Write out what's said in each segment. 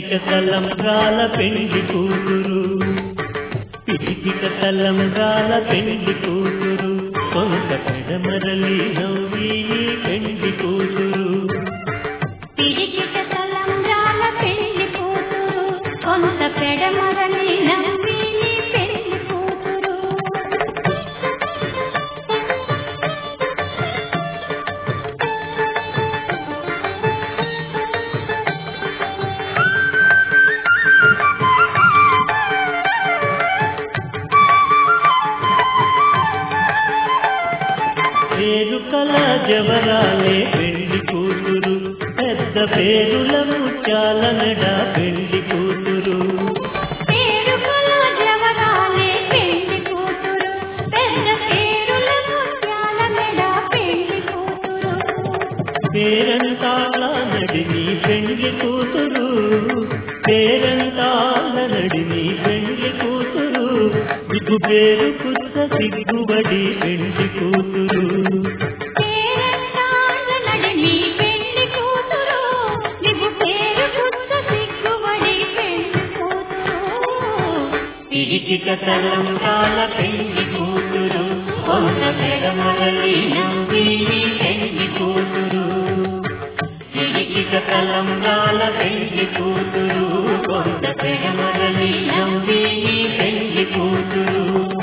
పిడికిట తలంబ్రాల పెండి కూతురు పిడికిట తలంబ్రాల పెండి కూతురు కొంత పెడమరలి నవ్వి పెండి కూతురు పిడికిట తలంబ్రాల పెళ్లి కూతురు కొంత పెడమరని నవ్వి పెళ్లి కూతురు పేరు కల జవరాలే పెళ్లి కూతురు పెద్ద పేరుల ముత్యాల మెడ పెళ్లి కూతురు పేరుకుల జవరాలే పెళ్లి కూతురు పెద్ద పేరుల ముత్యాల మెడ పెళ్లి కూతురు పేరంతాల నడిని పెళ్లి కూతురు పేరంతాల నడిని పెళ్లి కూతురు ఇటు పేరు కుత్త సిగ్గుబడి పెళ్లి కూతురు పేరంటాల నడిమి పెళ్లి కూతురు నీవు పేరు పుట్ట సిగ్గుబడి పెళ్లి కూతురు పిడికిట తలంకాల పెళ్లి కూతురు కొంత పెడమరలి నవ్వి పెళ్లి కూతురు పిడికిట తలంకాల పెళ్లి కూతురు కొంత పెడమరలి నవ్వి పెళ్లి కూతురు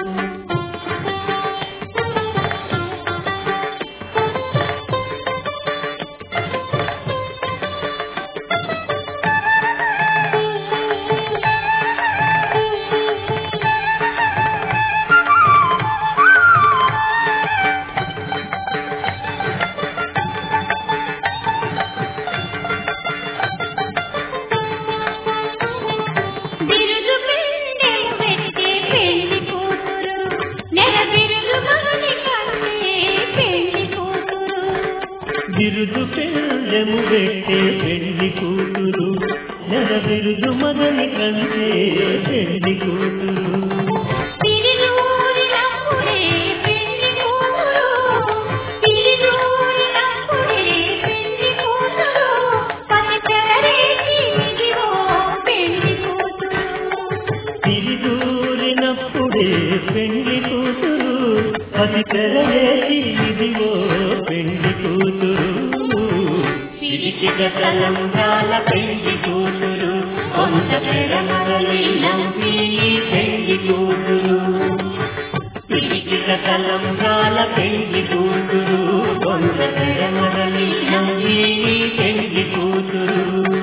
బిరుదు పెండెము పెట్టే పెళ్లి కూతురు నెల బిరుదు మగని కంటే పెళ్లి కూతురు బిరుదు పెళ్ళెము పెట్టే పెళ్లి కూతురు నెల బిరుదు మగని కంటే పెళ్లి కూతురు తిరిగూరినప్పుడే పెళ్లి కూతురు తిరిగూరినప్పుడే పెళ్లి కూతురు పని తెరరేసి ఇదిగో పెళ్లి కూతురు తిరిగూరినప్పుడే పెళ్లి కూతురు అది తెరవేసి ఇదిగో పెళ్లి కూతురు పిడికిట తలంగాల పెళ్లి కూతురు కొంత పెడమరలి నవ్వి పెళ్లి కూతురు పిడికిట తలంగాల పెళ్లి కూతురు కొంత పెడమరలి నవ్వి పెళ్లి కూతురు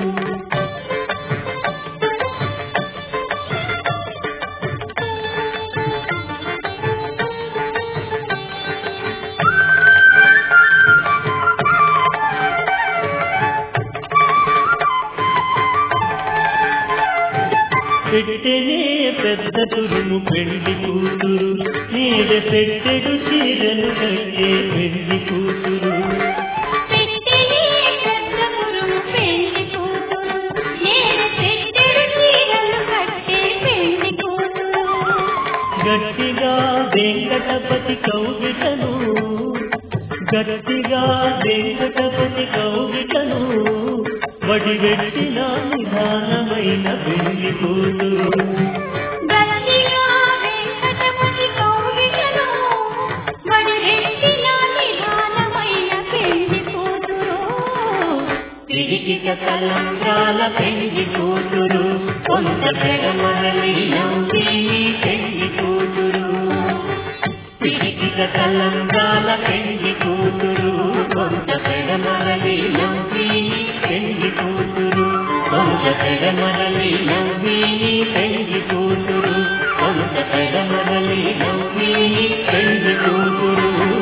పెట్టెనే పెద్ద తురుము పెళ్లి కూతురు నీడ పెట్టెడు చీరను కట్టే పెళ్లి కూతురు పెట్టెనే పెద్ద గురువు పెళ్లి కూతురు నేను పెట్టెడు చీరలు కట్టే పెళ్లి కూతురు గట్టిగా వెంకటపతి కౌగిటను గట్టిగా వెంకటపతి కౌగిటను వడివెట్టిన నిదానమైన పెళ్లి కూతురు గట్టిగా వెంకటపతి కౌగిటను వడిరెట్టిన నిదానమైన పెళ్లి కూతురు పిడికిట తలంబ్రాల పెళ్లి కూతురు కొంత పెడమరలి నవ్వి పెళ్లి కూతురు పిడికిట తలంబ్రాల పెళ్లి కూతురు కొంత పెడమరలి నవ్వి పెళ్లి కూతురు కొంత పెడమరలి నవ్వి పెళ్లి కూతురు కొంత పెడమరలి నవ్వి పెళ్లి కూతురు